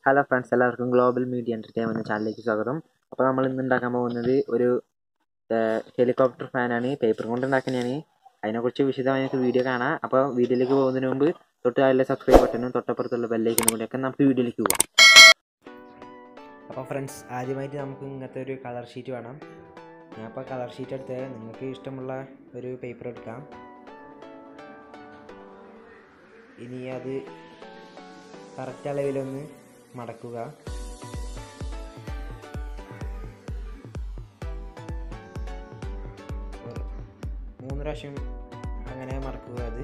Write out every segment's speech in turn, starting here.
hello friends എല്ലാവർക്കും global media entertainment ചാനലിലേക്ക് സ്വാഗതം അപ്പോൾ നമ്മൾ ഇന്ന് ഉണ്ടാക്കാൻ പോകുന്നത് ഒരു ഹെലികോപ്റ്റർ ഫാനാണ് പേപ്പർ കൊണ്ട് ഉണ്ടാക്കുന്നതാണ് അതിനെക്കുറിച്ച് വിശദമായി നമുക്ക് വീഡിയോ കാണാം അപ്പോൾ വീഡിയോയിലേക്ക് പോകുന്നതിന് മുമ്പ് തൊട്ട് അതിലെ സബ്സ്ക്രൈബ് ബട്ടണും തൊട്ടപ്പുറത്തുള്ള ബെല്ലൈക്കനും കൂടിയൊക്കെ നമുക്ക് വീഡിയോയിലേക്ക് പോകാം അപ്പോൾ ഫ്രണ്ട്സ് ആദ്യമായിട്ട് നമുക്ക് ഇങ്ങനത്തെ ഒരു കളർ ഷീറ്റ് വേണം ഞാൻ അപ്പോൾ കളർ ഷീറ്റ് എടുത്ത് നിങ്ങൾക്ക് ഇഷ്ടമുള്ള ഒരു പേപ്പർ എടുക്കാം ഇനി അത് കറക്റ്റ് അളവിലൊന്ന് മടക്കുക ഒരു മൂന്ന് പ്രാവശ്യം അങ്ങനെ മടക്കുക അത്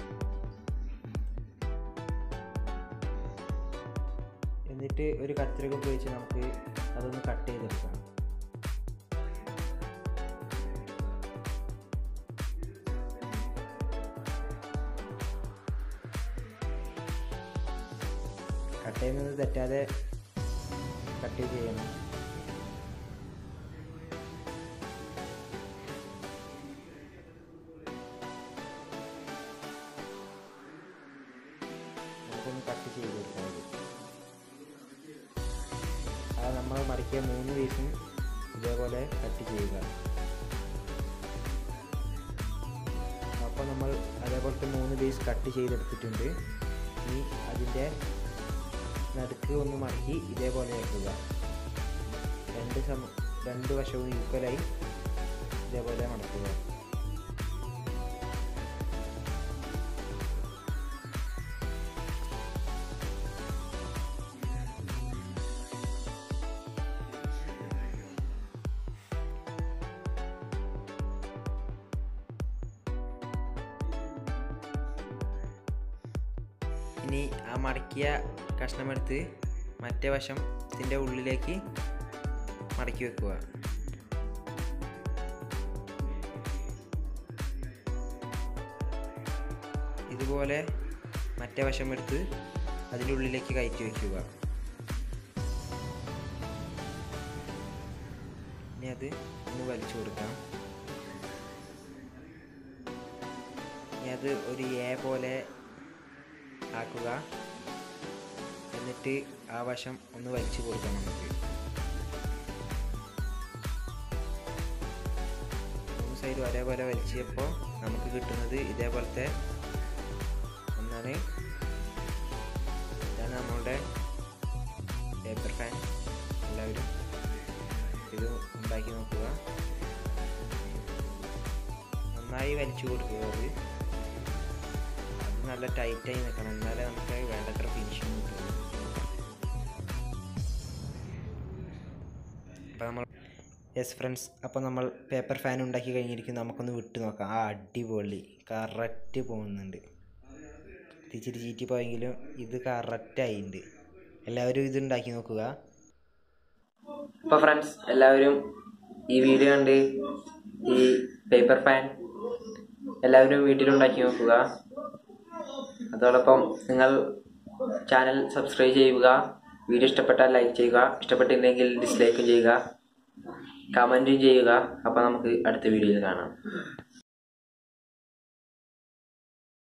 എന്നിട്ട് ഒരു കത്തിരിക ഉപയോഗിച്ച് നമുക്ക് അതൊന്ന് കട്ട് ചെയ്തെടുക്കാം കട്ട് ചെയ്യുന്നത് തെറ്റാതെ കട്ട് ചെയ്യണം നമുക്കൊന്ന് കട്ട് ചെയ്ത് കൊടുക്കാം അത് നമ്മൾ മടക്കിയ മൂന്ന് പീസും ഇതേപോലെ കട്ട് ചെയ്യുക അപ്പോൾ നമ്മൾ അതേപോലത്തെ മൂന്ന് പീസ് കട്ട് ചെയ്തെടുത്തിട്ടുണ്ട് ഇനി അതിൻ്റെ നടുക്ക് ഒന്ന് മടക്കി ഇതേപോലെ വെക്കുക രണ്ട് സമ രണ്ട് വശവും ഈക്വലായി ഇതേപോലെ മടക്കുക ഇനി ആ മടക്കിയ കഷ്ണമെടുത്ത് മറ്റേ വശം ഇതിൻ്റെ ഉള്ളിലേക്ക് മടക്കി വെക്കുക ഇതുപോലെ മറ്റേ വശം എടുത്ത് അതിൻ്റെ ഉള്ളിലേക്ക് കയറ്റി വയ്ക്കുക ഇനി അത് ഒന്ന് വലിച്ചു കൊടുക്കാം ഇനി അത് ഒരു എ പോലെ ആക്കുക എന്നിട്ട് ആ വശം ഒന്ന് വലിച്ചു കൊടുക്കാം നമുക്ക് മൂന്ന് സൈഡ് ഒരേപോലെ വലിച്ചപ്പോൾ നമുക്ക് കിട്ടുന്നത് ഇതേപോലത്തെ ഒന്നാണ് ഇതാണ് നമ്മളുടെ പേപ്പർ ഫാൻ എല്ലാവരും ഇത് ഉണ്ടാക്കി നോക്കുക നന്നായി വലിച്ചു കൊടുക്കുക അത് അത് നല്ല ടൈറ്റായി നിൽക്കണം എന്നാലേ നമുക്ക് വേണ്ടത്ര ഫിനിഷിങ് കിട്ടുള്ളൂ അപ്പോൾ നമ്മൾ യെസ് ഫ്രണ്ട്സ് അപ്പോൾ നമ്മൾ പേപ്പർ ഫാൻ ഉണ്ടാക്കി കഴിഞ്ഞിരിക്കും നമുക്കൊന്ന് വിട്ട് നോക്കാം ആ അടിപൊളി കറക്റ്റ് പോകുന്നുണ്ട് ഇച്ചിരി ചീറ്റി പോയെങ്കിലും ഇത് കറക്റ്റായിട്ടുണ്ട് എല്ലാവരും ഇത് ഉണ്ടാക്കി നോക്കുക അപ്പോൾ ഫ്രണ്ട്സ് എല്ലാവരും ഈ വീഡിയോ കണ്ട് ഈ പേപ്പർ ഫാൻ എല്ലാവരും വീട്ടിലുണ്ടാക്കി നോക്കുക അതോടൊപ്പം നിങ്ങൾ ചാനൽ സബ്സ്ക്രൈബ് ചെയ്യുക വീഡിയോ ഇഷ്ടപ്പെട്ടാൽ ലൈക്ക് ചെയ്യുക ഇഷ്ടപ്പെട്ടില്ലെങ്കിൽ ഡിസ്ലൈക്കും ചെയ്യുക കമൻറ്റും ചെയ്യുക അപ്പോൾ നമുക്ക് അടുത്ത വീഡിയോയിൽ കാണാം